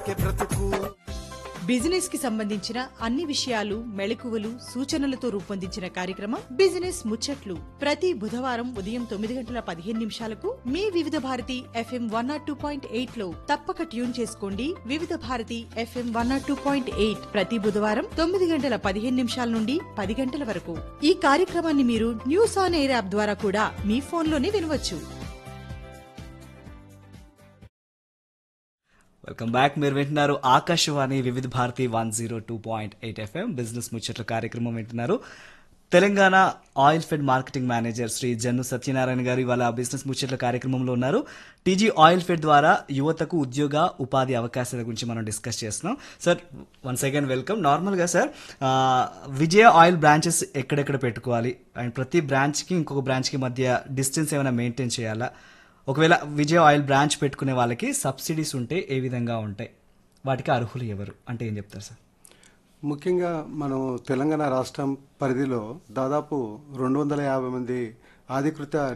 బతికే బ్రతుకు బిజినెస్ కి సంబంధించిన అన్ని విషయాలు మెళకువలు సూచనలతో రూపొందించిన కార్యక్రమం బిజినెస్ ముచ్చట్లు ప్రతి బుధవారం ఉదయం తొమ్మిది గంటల పదిహేను నిమిషాలకు మీ Vividh Bharati FM one nought two point eight లో తప్పక ట్యూన్ చేసుకోండి Vividh Bharati FM one nought two point eight ప్రతి బుధవారం తొమ్మిది గంటల పదిహేను నిమిషాల నుండి పది గంటల వరకు ఈ కార్యక్రమాన్ని మీరు న్యూస్ ఆన్ ఎయిర్ యాప్ ద్వారా కూడా మీ ఫోన్లోనే వినవచ్చు వెల్కమ్ బ్యాక్ మీరు వింటున్నారు Akashvani Vividh Bharati one zero two point eight FM business ముచ్చట్ల కార్యక్రమం వింటున్నారు Telangana oil fed marketing manager Shri Jannu Satyanarayana గారు ఇవాళ బిజినెస్ ముచ్చట్ల కార్యక్రమంలో ఉన్నారు టీజీ ఆయిల్ ఫెడ్ ద్వారా యువతకు ఉద్యోగ ఉపాధి అవకాశాల గురించి మనం డిస్కస్ చేస్తున్నాం సార్ వన్స్ అగైన్ వెల్కమ్ నార్మల్గా సార్ ఆ, విజయ ఆయిల్ బ్రాంచెస్ ఎక్కడెక్కడ పెట్టుకోవాలి అండ్ ప్రతి బ్రాంచ్కి ఇంకొక బ్రాంచ్కి మధ్య డిస్టెన్స్ ఏమైనా మెయింటైన్ చేయాలా ఒకవేళ విజయ ఆయిల్ బ్రాంచ్ పెట్టుకునే వాళ్ళకి సబ్సిడీస్ ఉంటే ఏ విధంగా ఉంటాయి వాటికి అర్హులు ఎవరు అంటే ఏం చెప్తారు సార్ ముఖ్యంగా మనం తెలంగాణ రాష్ట్రం పరిధిలో దాదాపు రెండు వందల యాభై మంది అధికృత